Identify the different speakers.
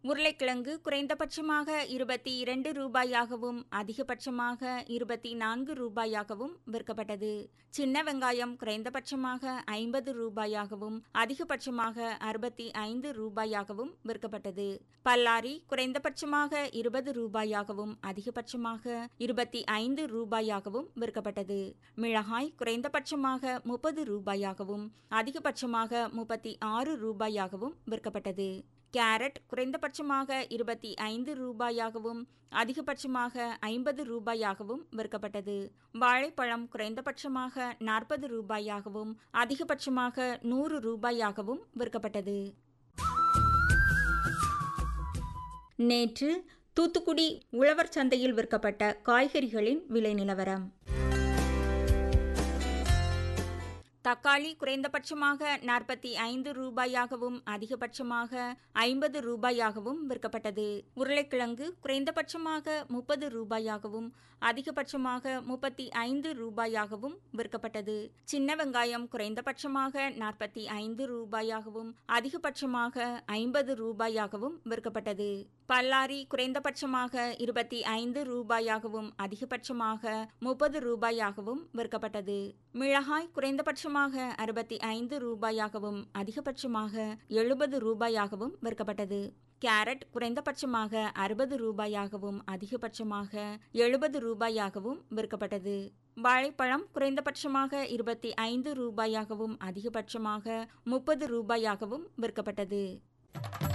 Speaker 1: உருளைக்கிழங்கு குறைந்தபட்சமாக இருபத்தி இரண்டு ரூபாயாகவும் அதிகபட்சமாக இருபத்தி நான்கு ரூபாயாகவும் விற்கப்பட்டது சின்ன வெங்காயம் குறைந்தபட்சமாக ஐம்பது ரூபாயாகவும் அதிகபட்சமாக அறுபத்தி ஐந்து ரூபாயாகவும் விற்கப்பட்டது பல்லாரி குறைந்தபட்சமாக இருபது ரூபாயாகவும் அதிகபட்சமாக இருபத்தி ஐந்து ரூபாயாகவும் விற்கப்பட்டது மிளகாய் குறைந்தபட்சமாக முப்பது ரூபாயாகவும் அதிகபட்சமாக முப்பத்தி ஆறு ரூபாயாகவும் விற்கப்பட்டது கேரட் குறைந்தபட்சமாக இருபத்தி ஐந்து ரூபாயாகவும் அதிகபட்சமாக ஐம்பது ரூபாயாகவும் விற்கப்பட்டது வாழைப்பழம் குறைந்தபட்சமாக நாற்பது ரூபாயாகவும் அதிகபட்சமாக நூறு ரூபாயாகவும் விற்கப்பட்டது நேற்று தூத்துக்குடி உழவர் சந்தையில் விற்கப்பட்ட காய்கறிகளின் விலை நிலவரம் தக்காளி குறைந்தபட்சமாக நாற்பத்தி ஐந்து ரூபாயாகவும் அதிகபட்சமாக ஐம்பது ரூபாயாகவும் விற்கப்பட்டது உருளைக்கிழங்கு குறைந்தபட்சமாக முப்பது ரூபாயாகவும் அதிகபட்சமாக முப்பத்தி ஐந்து ரூபாயாகவும் விற்கப்பட்டது சின்ன வெங்காயம் குறைந்தபட்சமாக நாற்பத்தி ஐந்து ரூபாயாகவும் அதிகபட்சமாக ஐம்பது ரூபாயாகவும் விற்கப்பட்டது பல்லாரி குறைந்தபட்சமாக இருபத்தி ஐந்து ரூபாயாகவும் அதிகபட்சமாக முப்பது ரூபாயாகவும் விற்கப்பட்டது மிளகாய் குறைந்தபட்சமாக அறுபத்தி ஐந்து ரூபாயாகவும் அதிகபட்சமாக எழுபது ரூபாயாகவும் விற்கப்பட்டது கேரட் குறைந்தபட்சமாக அறுபது ரூபாயாகவும் அதிகபட்சமாக எழுபது ரூபாயாகவும் விற்கப்பட்டது வாழைப்பழம் குறைந்தபட்சமாக இருபத்தி ஐந்து ரூபாயாகவும் அதிகபட்சமாக முப்பது ரூபாயாகவும் விற்கப்பட்டது